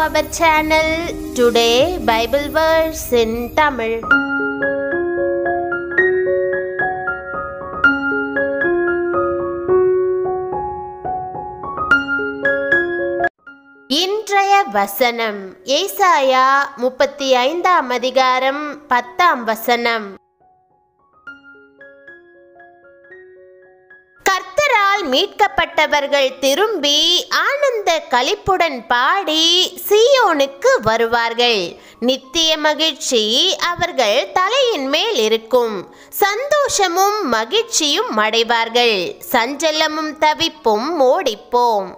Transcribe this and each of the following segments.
our channel. Today, Bible verse in Tamil. இன்றைய வசனம் ஏசாயா முப்பத்தி ஐந்தாம் அதிகாரம் பத்தாம் வசனம் கர்த்தரால் மீட்கப்பட்டவர்கள் திரும்பி ஆனந்த களிப்புடன் பாடி சீயோனுக்கு வருவார்கள் நித்திய மகிழ்ச்சி அவர்கள் தலையின் மேல் இருக்கும் சந்தோஷமும் மகிழ்ச்சியும் அடைவார்கள் சஞ்சலமும் தவிப்பும் ஓடிப்போம்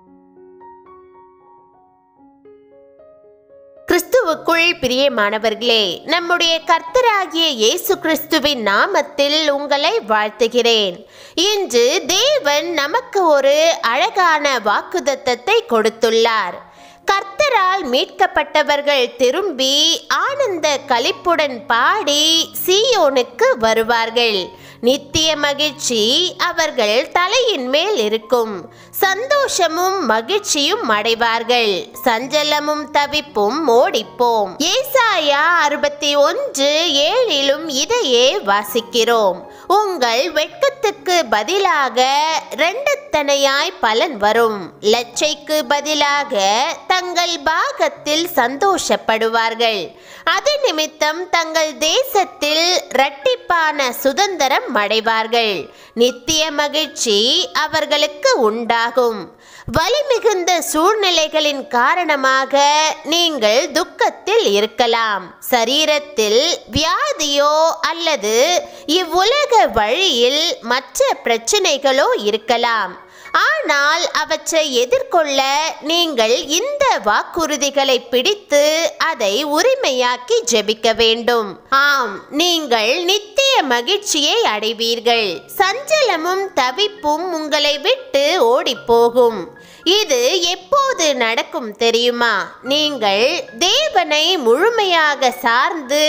கிறிஸ்துவுக்குள் பிரியமானவர்களே நம்முடைய கர்த்தராகிய இயேசு கிறிஸ்துவின் நாமத்தில் உங்களை வாழ்த்துகிறேன் இன்று தேவன் நமக்கு ஒரு அழகான வாக்குதத்தத்தை கொடுத்துள்ளார் கர்த்தரால் மீட்கப்பட்டவர்கள் திரும்பி ஆனந்த களிப்புடன் பாடி சீயோனுக்கு வருவார்கள் நித்திய மகிழ்ச்சி அவர்கள் தலையின் மேல் இருக்கும் சந்தோஷமும் மகிழ்ச்சியும் அடைவார்கள் சஞ்சலமும் தவிப்பும் ஓடிப்போம் ஏசாயா அறுபத்தி ஒன்று ஏழிலும் இதையே வாசிக்கிறோம் உங்கள் வெட்கத்துக்கு பதிலாக ரெண்டத்தனையாய் பலன் வரும் லட்சைக்கு பதிலாக தங்கள் பாகத்தில் சந்தோஷப்படுவார்கள் அது நிமித்தம் தங்கள் தேசத்தில் இரட்டிப்பான சுதந்திரம் அடைவார்கள் நித்திய மகிழ்ச்சி அவர்களுக்கு உண்டாகும் வலிமிகுந்த சூழ்நிலைகளின் காரணமாக நீங்கள் துக்கத்தில் இருக்கலாம் சரீரத்தில் வியாதியோ அல்லது இவ்வுலக வழியில் மற்ற பிரச்சனைகளோ இருக்கலாம் ஆனால் அவற்றை எதிர்கொள்ள நீங்கள் இந்த வாக்குறுதிகளை பிடித்து அதை உரிமையாக்கி ஜெபிக்க வேண்டும் ஆம் நீங்கள் நித்திய மகிழ்ச்சியை அடைவீர்கள் சஞ்சலமும் தவிப்பும் உங்களை விட்டு ஓடிப்போகும் இது எப்போது நடக்கும் தெரியுமா நீங்கள் தேவனை முழுமையாக சார்ந்து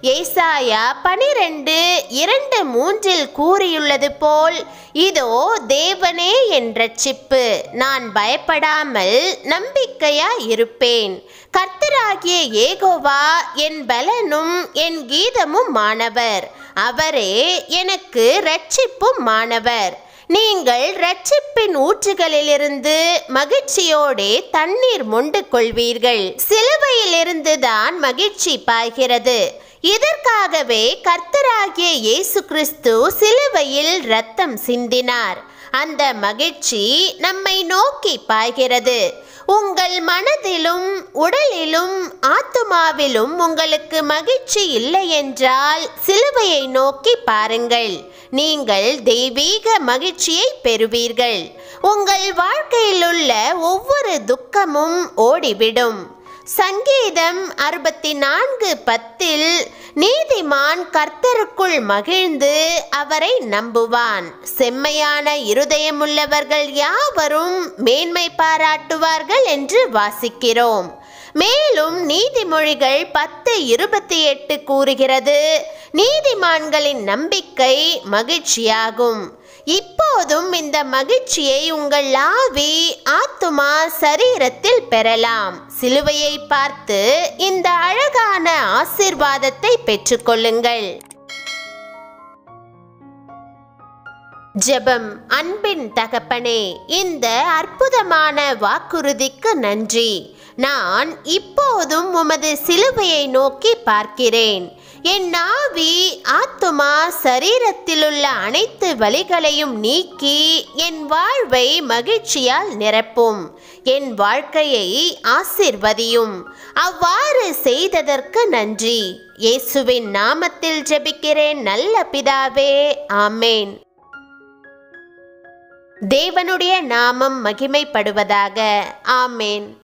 ஏசாயா பனிரெண்டு இரண்டு மூன்றில் கூறியுள்ளது போல் இதோ தேவனே என்ற சிப்பு நான் பயப்படாமல் நம்பிக்கையா இருப்பேன் கர்த்தராகிய ஏகோவா என் பலனும் என் கீதமும் மாணவர் அவரே எனக்கு ரட்சிப்பும் மாணவர் நீங்கள் ரட்சிப்பின் ஊற்றுகளிலிருந்து மகிழ்ச்சியோடே தண்ணீர் மொண்டு கொள்வீர்கள் சிலுவையிலிருந்து தான் மகிழ்ச்சி பாய்கிறது இதற்காகவே கர்த்தராகிய இயேசு கிறிஸ்து சிலுவையில் ரத்தம் சிந்தினார் அந்த மகிழ்ச்சி நம்மை நோக்கி பாய்கிறது உங்கள் மனதிலும் உடலிலும் ஆத்துமாவிலும் உங்களுக்கு மகிழ்ச்சி இல்லை என்றால் சிலுவையை நோக்கி பாருங்கள் நீங்கள் தெய்வீக மகிழ்ச்சியை பெறுவீர்கள் உங்கள் வாழ்க்கையில் உள்ள ஒவ்வொரு துக்கமும் ஓடிவிடும் சங்கீதம் அறுபத்தி நான்கு பத்தில் நீதிமான் கர்த்தருக்குள் மகிழ்ந்து அவரை நம்புவான் செம்மையான இருதயமுள்ளவர்கள் யாவரும் மேன்மை பாராட்டுவார்கள் என்று வாசிக்கிறோம் மேலும் நீதிமொழிகள் பத்து இருபத்தி எட்டு கூறுகிறது நீதிமான்களின் நம்பிக்கை மகிழ்ச்சியாகும் இப்போதும் இந்த மகிழ்ச்சியை உங்கள் ஆவி ஆத்துமா சரீரத்தில் பெறலாம் சிலுவையை பார்த்து இந்த அழகான ஆசிர்வாதத்தை பெற்றுக்கொள்ளுங்கள் ஜெபம் அன்பின் தகப்பனே இந்த அற்புதமான வாக்குறுதிக்கு நன்றி நான் இப்போதும் உமது சிலுவையை நோக்கி பார்க்கிறேன் என் ஆவி ஆத்துமா சரீரத்திலுள்ள அனைத்து வழிகளையும் நீக்கி என் வாழ்வை மகிழ்ச்சியால் நிரப்பும் என் வாழ்க்கையை ஆசிர்வதியும் அவ்வாறு செய்ததற்கு நன்றி இயேசுவின் நாமத்தில் ஜெபிக்கிறேன் நல்ல பிதாவே ஆமேன் தேவனுடைய நாமம் மகிமைப்படுவதாக ஆமேன்